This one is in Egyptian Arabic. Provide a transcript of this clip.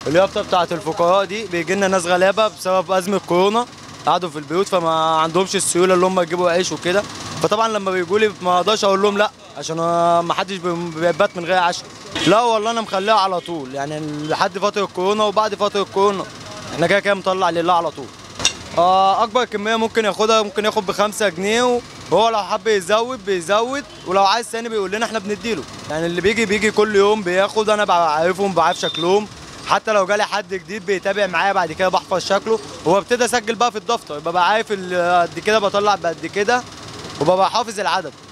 اليافطه بتاعه الفقراء دي بيجي لنا ناس غلابه بسبب ازمه كورونا قعدوا في البيوت فما عندهمش السيوله اللي هم يجيبوا عيش وكده فطبعا لما بيجوا لي ما اقدرش اقول لهم لا عشان ما حدش بيبات من غير عشاء لا والله انا مخليها على طول يعني لحد فتره كورونا وبعد فتره كورونا احنا كده كده مطلع لله على طول آه اكبر كميه ممكن ياخدها ممكن ياخد بخمسة جنيه وهو لو حب يزود بيزود ولو عايز تاني بيقول لنا احنا بنديله يعني اللي بيجي بيجي كل يوم بياخد انا بعرفهم بعرف شكلهم حتى لو جالي حد جديد بيتابع معايا بعد كده بحفظ شكله هو ابتدى اسجل بقى في الدفتر ببقى عارف ال- قد كده بطلع بقد كده وببقى حافظ العدد